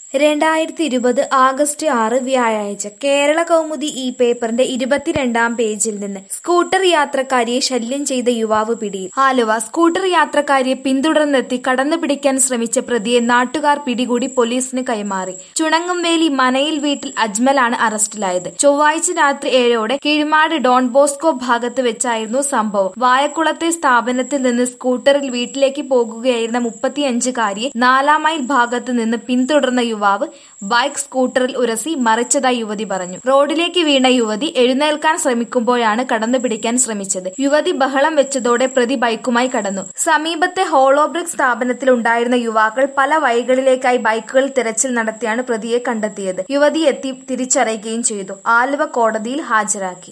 രണ്ടായിരത്തി ഇരുപത് ആഗസ്റ്റ് ആറ് വ്യാഴാഴ്ച കേരള കൗമുദി ഈ പേപ്പറിന്റെ ഇരുപത്തിരണ്ടാം പേജിൽ നിന്ന് സ്കൂട്ടർ യാത്രക്കാരിയെ ശല്യം ചെയ്ത യുവാവ് പിടിയിൽ ആലുവ സ്കൂട്ടർ യാത്രക്കാരിയെ പിന്തുടർന്നെത്തി കടന്നു പിടിക്കാൻ ശ്രമിച്ച പ്രതിയെ നാട്ടുകാർ പിടികൂടി പോലീസിന് കൈമാറി ചുണങ്ങുംവേലി മനയിൽ വീട്ടിൽ അജ്മലാണ് അറസ്റ്റിലായത് ചൊവ്വാഴ്ച രാത്രി ഏഴോടെ കീഴ്മാട് ഡോൺ ബോസ്കോ ഭാഗത്ത് വെച്ചായിരുന്നു സംഭവം വായക്കുളത്തെ സ്ഥാപനത്തിൽ നിന്ന് സ്കൂട്ടറിൽ വീട്ടിലേക്ക് പോകുകയായിരുന്ന മുപ്പത്തിയഞ്ചുകാരിയെ നാലാം മൈൽ ഭാഗത്ത് നിന്ന് പിന്തുടർന്ന യുവാവ് ബൈക്ക് സ്കൂട്ടറിൽ ഉരസി മറിച്ചതായി യുവതി പറഞ്ഞു റോഡിലേക്ക് വീണ യുവതി എഴുന്നേൽക്കാൻ ശ്രമിക്കുമ്പോഴാണ് കടന്നുപിടിക്കാൻ ശ്രമിച്ചത് യുവതി ബഹളം വെച്ചതോടെ പ്രതി ബൈക്കുമായി കടന്നു സമീപത്തെ ഹോളോബ്രിക് സ്ഥാപനത്തിൽ ഉണ്ടായിരുന്ന യുവാക്കൾ പല വഴികളിലേക്കായി ബൈക്കുകളിൽ തിരച്ചിൽ നടത്തിയാണ് പ്രതിയെ കണ്ടെത്തിയത് യുവതി എത്തി തിരിച്ചറിയുകയും ചെയ്തു ആലുവ കോടതിയിൽ ഹാജരാക്കി